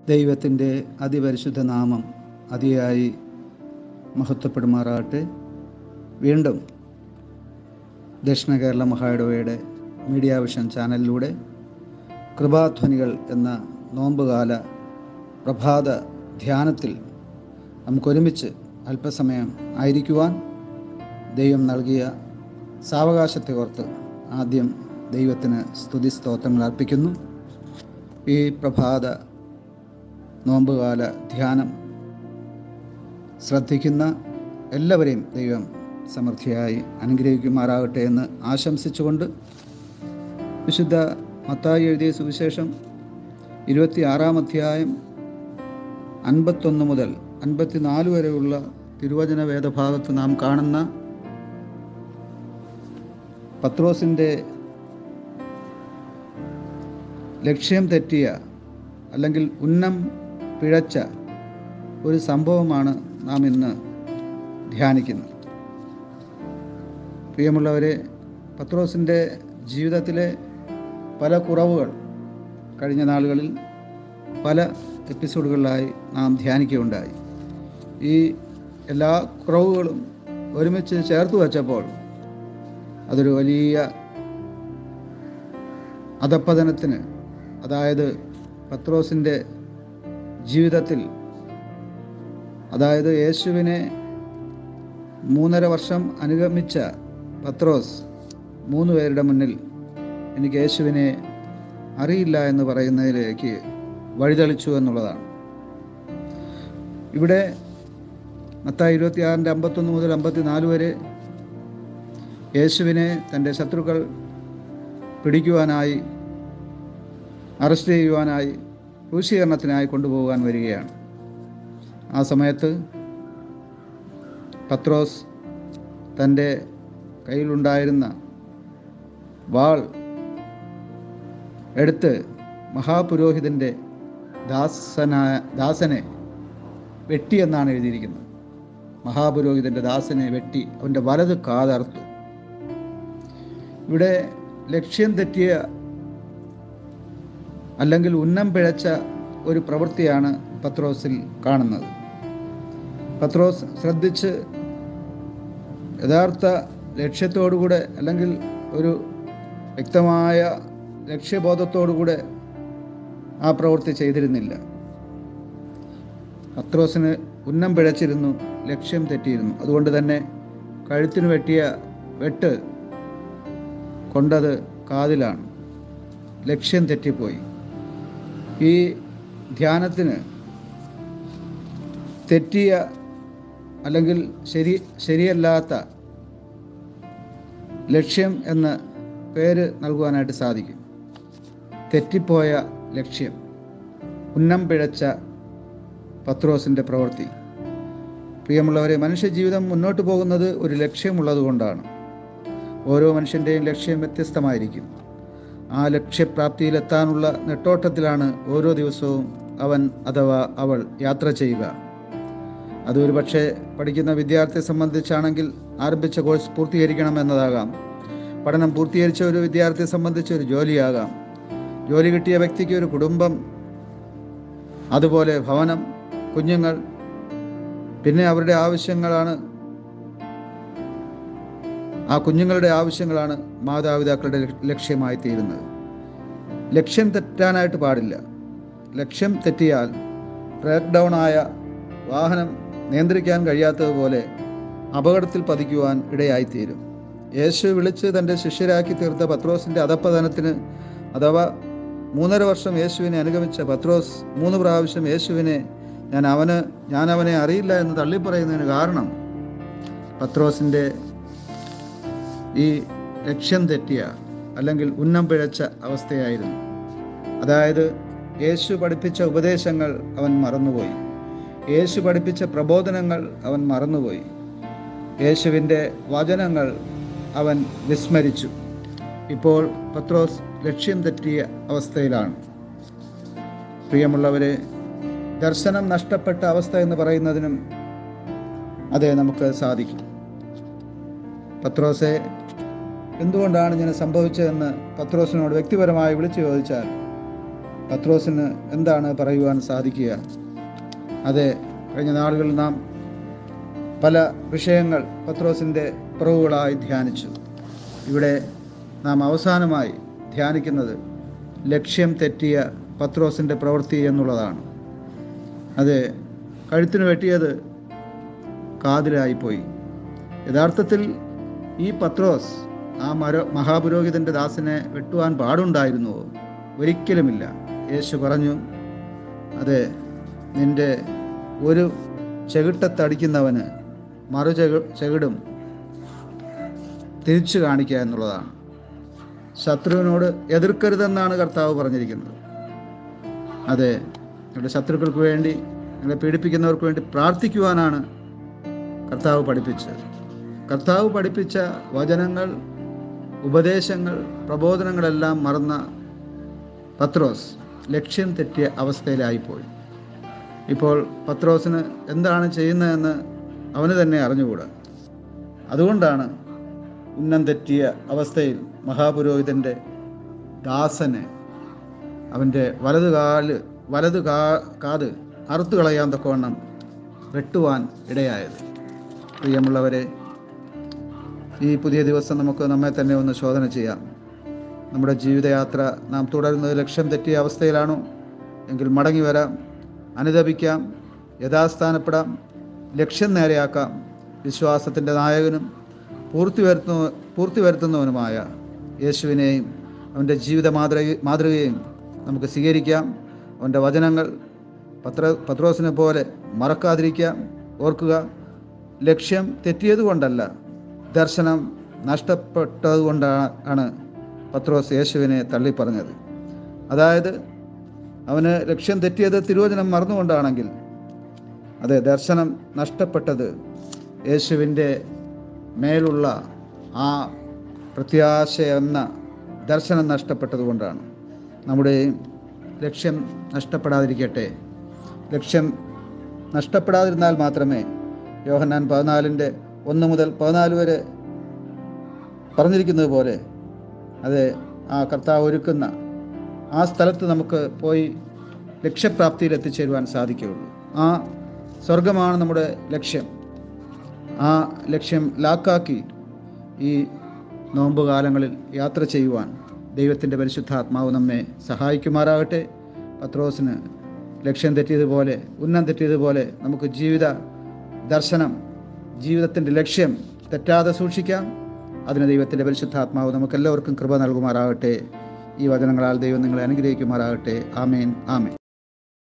ദൈവത്തിൻ്റെ അതിപരിശുദ്ധ നാമം അതിയായി മഹത്വപ്പെടുമാറാകട്ടെ വീണ്ടും ദക്ഷിണ കേരള മഹായിടവയുടെ മീഡിയ വിഷൻ ചാനലിലൂടെ കൃപാധ്വനികൾ എന്ന നോമ്പുകാല പ്രഭാത ധ്യാനത്തിൽ നമുക്കൊരുമിച്ച് അല്പസമയം ആയിരിക്കുവാൻ ദൈവം നൽകിയ സാവകാശത്തെ ഓർത്ത് ആദ്യം ദൈവത്തിന് സ്തുതി സ്തോത്രങ്ങൾ അർപ്പിക്കുന്നു ഈ പ്രഭാത നോമ്പുകാല ധ്യാനം ശ്രദ്ധിക്കുന്ന എല്ലാവരെയും ദൈവം സമൃദ്ധിയായി അനുഗ്രഹിക്കുമാറാകട്ടെ എന്ന് ആശംസിച്ചുകൊണ്ട് വിശുദ്ധ മത്തായി എഴുതിയ സുവിശേഷം ഇരുപത്തി ആറാം അധ്യായം അൻപത്തൊന്ന് മുതൽ അൻപത്തിനാല് വരെയുള്ള തിരുവചന വേദഭാഗത്ത് നാം കാണുന്ന പത്രോസിൻ്റെ ലക്ഷ്യം തെറ്റിയ അല്ലെങ്കിൽ ഉന്നം പിഴച്ച ഒരു സംഭവമാണ് നാം ഇന്ന് ധ്യാനിക്കുന്നത് പ്രിയമുള്ളവരെ പത്രോസിൻ്റെ ജീവിതത്തിലെ പല കുറവുകൾ കഴിഞ്ഞ നാളുകളിൽ പല എപ്പിസോഡുകളിലായി നാം ധ്യാനിക്കുകയുണ്ടായി ഈ എല്ലാ കുറവുകളും ഒരുമിച്ച് ചേർത്ത് വച്ചപ്പോൾ അതൊരു വലിയ അധപ്പതനത്തിന് അതായത് പത്രോസിൻ്റെ ജീവിതത്തിൽ അതായത് യേശുവിനെ മൂന്നര വർഷം അനുഗമിച്ച പത്രോസ് മൂന്ന് പേരുടെ മുന്നിൽ എനിക്ക് യേശുവിനെ അറിയില്ല എന്ന് പറയുന്നതിലേക്ക് വഴിതെളിച്ചു എന്നുള്ളതാണ് ഇവിടെ മത്തായി ഇരുപത്തിയാറിൻ്റെ അമ്പത്തൊന്ന് മുതൽ അമ്പത്തിനാല് വരെ യേശുവിനെ തൻ്റെ ശത്രുക്കൾ പിടിക്കുവാനായി അറസ്റ്റ് ചെയ്യുവാനായി ക്രൂശീകരണത്തിനായി കൊണ്ടുപോകാൻ വരികയാണ് ആ സമയത്ത് പത്രോസ് തൻ്റെ കയ്യിലുണ്ടായിരുന്ന വാൾ എടുത്ത് മഹാപുരോഹിതൻ്റെ ദാസനായ ദാസനെ വെട്ടി എന്നാണ് എഴുതിയിരിക്കുന്നത് മഹാപുരോഹിതൻ്റെ ദാസനെ വെട്ടി അവൻ്റെ വലത് കാതർത്തു ഇവിടെ ലക്ഷ്യം തെറ്റിയ അല്ലെങ്കിൽ ഉന്നം പിഴച്ച ഒരു പ്രവൃത്തിയാണ് പത്രോസിൽ കാണുന്നത് പത്രോസ് ശ്രദ്ധിച്ച് യഥാർത്ഥ ലക്ഷ്യത്തോടുകൂടെ അല്ലെങ്കിൽ ഒരു വ്യക്തമായ ലക്ഷ്യബോധത്തോടുകൂടെ ആ പ്രവൃത്തി ചെയ്തിരുന്നില്ല പത്രോസിന് ഉന്നം പിഴച്ചിരുന്നു ലക്ഷ്യം തെറ്റിയിരുന്നു അതുകൊണ്ട് തന്നെ കഴുത്തിന് വെട്ടിയ വെട്ട് കൊണ്ടത് കാതിലാണ് ലക്ഷ്യം തെറ്റിപ്പോയി ഈ ധ്യാനത്തിന് തെറ്റിയ അല്ലെങ്കിൽ ശരി ശരിയല്ലാത്ത ലക്ഷ്യം എന്ന് പേര് നൽകുവാനായിട്ട് സാധിക്കും തെറ്റിപ്പോയ ലക്ഷ്യം ഉന്നം പിഴച്ച പത്രോസിൻ്റെ പ്രവൃത്തി പ്രിയമുള്ളവരെ മനുഷ്യജീവിതം മുന്നോട്ട് പോകുന്നത് ഒരു ലക്ഷ്യമുള്ളത് കൊണ്ടാണ് ഓരോ മനുഷ്യൻ്റെയും ലക്ഷ്യം വ്യത്യസ്തമായിരിക്കും ആ ലക്ഷ്യപ്രാപ്തിയിലെത്താനുള്ള നെട്ടോട്ടത്തിലാണ് ഓരോ ദിവസവും അവൻ അഥവാ അവൾ യാത്ര ചെയ്യുക അതൊരു പക്ഷേ പഠിക്കുന്ന വിദ്യാർത്ഥിയെ സംബന്ധിച്ചാണെങ്കിൽ ആരംഭിച്ച കോഴ്സ് പൂർത്തീകരിക്കണം എന്നതാകാം പഠനം പൂർത്തീകരിച്ച ഒരു വിദ്യാർത്ഥിയെ സംബന്ധിച്ച് ഒരു ജോലിയാകാം ജോലി കിട്ടിയ വ്യക്തിക്ക് ഒരു കുടുംബം അതുപോലെ ഭവനം കുഞ്ഞുങ്ങൾ പിന്നെ അവരുടെ ആവശ്യങ്ങളാണ് ആ കുഞ്ഞുങ്ങളുടെ ആവശ്യങ്ങളാണ് മാതാപിതാക്കളുടെ ലക്ഷ്യമായി തീരുന്നത് ലക്ഷ്യം തെറ്റാനായിട്ട് പാടില്ല ലക്ഷ്യം തെറ്റിയാൽ ബ്രേക്ക് ഡൗൺ ആയ വാഹനം നിയന്ത്രിക്കാൻ കഴിയാത്തതുപോലെ അപകടത്തിൽ പതിക്കുവാൻ ഇടയായിത്തീരും യേശു വിളിച്ച് തൻ്റെ ശിഷ്യരാക്കി തീർത്ത പത്രോസിൻ്റെ അധപ്പതനത്തിന് അഥവാ മൂന്നര വർഷം യേശുവിനെ അനുഗമിച്ച പത്രോസ് മൂന്ന് പ്രാവശ്യം യേശുവിനെ ഞാൻ അവന് ഞാൻ അവനെ അറിയില്ല എന്ന് തള്ളിപ്പറയുന്നതിന് കാരണം പത്രോസിൻ്റെ ഈ ലക്ഷ്യം തെറ്റിയ അല്ലെങ്കിൽ ഉന്നം പിഴച്ച അവസ്ഥയായിരുന്നു അതായത് യേശു പഠിപ്പിച്ച ഉപദേശങ്ങൾ അവൻ മറന്നുപോയി യേശു പഠിപ്പിച്ച പ്രബോധനങ്ങൾ അവൻ മറന്നുപോയി യേശുവിൻ്റെ വചനങ്ങൾ അവൻ വിസ്മരിച്ചു ഇപ്പോൾ പത്രോസ് ലക്ഷ്യം തെറ്റിയ അവസ്ഥയിലാണ് പ്രിയമുള്ളവരെ ദർശനം നഷ്ടപ്പെട്ട അവസ്ഥ എന്ന് പറയുന്നതിനും അതെ നമുക്ക് സാധിക്കും പത്രോസെ എന്തുകൊണ്ടാണ് ഇങ്ങനെ സംഭവിച്ചതെന്ന് പത്രോസിനോട് വ്യക്തിപരമായി വിളിച്ചു ചോദിച്ചാൽ പത്രോസിന് എന്താണ് പറയുവാൻ സാധിക്കുക അതെ കഴിഞ്ഞ നാളുകളിൽ നാം പല വിഷയങ്ങൾ പത്രോസിൻ്റെ കുറവുകളായി ധ്യാനിച്ചു ഇവിടെ നാം അവസാനമായി ധ്യാനിക്കുന്നത് ലക്ഷ്യം തെറ്റിയ പത്രോസിൻ്റെ പ്രവൃത്തി എന്നുള്ളതാണ് അത് കഴുത്തിന് വെട്ടിയത് കാതിലായിപ്പോയി യഥാർത്ഥത്തിൽ ഈ പത്രോസ് ആ മരോ മഹാപുരോഹിതൻ്റെ ദാസനെ വെട്ടുവാൻ പാടുണ്ടായിരുന്നുവോ ഒരിക്കലുമില്ല യേശു പറഞ്ഞു അതെ നിൻ്റെ ഒരു ചെകിട്ടത്തടിക്കുന്നവന് മറു ചെകി ചെകിടും തിരിച്ചു കാണിക്കുക എന്നുള്ളതാണ് ശത്രുവിനോട് എതിർക്കരുതെന്നാണ് കർത്താവ് പറഞ്ഞിരിക്കുന്നത് അതെ നിങ്ങളുടെ ശത്രുക്കൾക്ക് വേണ്ടി നിങ്ങളെ പീഡിപ്പിക്കുന്നവർക്ക് വേണ്ടി പ്രാർത്ഥിക്കുവാനാണ് കർത്താവ് പഠിപ്പിച്ചത് കർത്താവ് പഠിപ്പിച്ച വചനങ്ങൾ ഉപദേശങ്ങൾ പ്രബോധനങ്ങളെല്ലാം മറന്ന പത്രോസ് ലക്ഷ്യം തെറ്റിയ അവസ്ഥയിലായിപ്പോയി ഇപ്പോൾ പത്രോസിന് എന്താണ് ചെയ്യുന്നതെന്ന് അവന് തന്നെ അറിഞ്ഞുകൂടാ അതുകൊണ്ടാണ് ഉന്നം തെറ്റിയ അവസ്ഥയിൽ മഹാപുരോഹിതൻ്റെ ദാസനെ അവൻ്റെ വലതു കാല് വലതു കാ കാത് അറുത്തു കളയാൻ തക്കവണ്ണം വെട്ടുവാൻ ഇടയായത് പ്രിയമുള്ളവരെ ഈ പുതിയ ദിവസം നമുക്ക് നമ്മെ തന്നെ ഒന്ന് ശോധന ചെയ്യാം നമ്മുടെ ജീവിതയാത്ര നാം തുടരുന്നത് ലക്ഷ്യം തെറ്റിയ അവസ്ഥയിലാണോ എങ്കിൽ മടങ്ങി വരാം അനുദപിക്കാം യഥാസ്ഥാനപ്പെടാം ലക്ഷ്യം നേരെയാക്കാം വിശ്വാസത്തിൻ്റെ നായകനും പൂർത്തി വരുത്തുന്ന പൂർത്തി വരുത്തുന്നവനുമായ യേശുവിനെയും അവൻ്റെ ജീവിത മാതൃക മാതൃകയും നമുക്ക് സ്വീകരിക്കാം അവൻ്റെ വചനങ്ങൾ പത്ര പത്രോസിനെ പോലെ മറക്കാതിരിക്കാം ഓർക്കുക ലക്ഷ്യം തെറ്റിയതുകൊണ്ടല്ല ദർശനം നഷ്ടപ്പെട്ടതുകൊണ്ടാണ് ആണ് പത്രോസ് യേശുവിനെ തള്ളിപ്പറഞ്ഞത് അതായത് അവന് ലക്ഷ്യം തെറ്റിയത് തിരുവചനം മറന്നുകൊണ്ടാണെങ്കിൽ അതെ ദർശനം നഷ്ടപ്പെട്ടത് യേശുവിൻ്റെ മേലുള്ള ആ പ്രത്യാശ എന്ന ദർശനം നഷ്ടപ്പെട്ടതുകൊണ്ടാണ് നമ്മുടെ ലക്ഷ്യം നഷ്ടപ്പെടാതിരിക്കട്ടെ ലക്ഷ്യം നഷ്ടപ്പെടാതിരുന്നാൽ മാത്രമേ യോഹന്നാൻ പതിനാലിൻ്റെ ഒന്ന് മുതൽ പതിനാല് വരെ പറഞ്ഞിരിക്കുന്നത് പോലെ അത് ആ കർത്താവ് ഒരുക്കുന്ന ആ സ്ഥലത്ത് നമുക്ക് പോയി ലക്ഷ്യപ്രാപ്തിയിൽ എത്തിച്ചേരുവാൻ സാധിക്കുകയുള്ളൂ ആ സ്വർഗമാണ് നമ്മുടെ ലക്ഷ്യം ആ ലക്ഷ്യം ലാക്കാക്കി ഈ നോമ്പ് കാലങ്ങളിൽ യാത്ര ചെയ്യുവാൻ ദൈവത്തിൻ്റെ പരിശുദ്ധാത്മാവ് നമ്മെ സഹായിക്കുമാറാകട്ടെ പത്രോസിന് ലക്ഷ്യം തെറ്റിയതുപോലെ ഉന്നം തെറ്റിയതുപോലെ നമുക്ക് ജീവിത ദർശനം ജീവിതത്തിൻ്റെ ലക്ഷ്യം തെറ്റാതെ സൂക്ഷിക്കാം അതിന് ദൈവത്തിൻ്റെ പരിശുദ്ധാത്മാവ് നമുക്കെല്ലാവർക്കും കൃപ നൽകുമാറാകട്ടെ ഈ വചനങ്ങളാൽ ദൈവം നിങ്ങളെ അനുഗ്രഹിക്കുമാറാകട്ടെ ആമേൻ ആമേൻ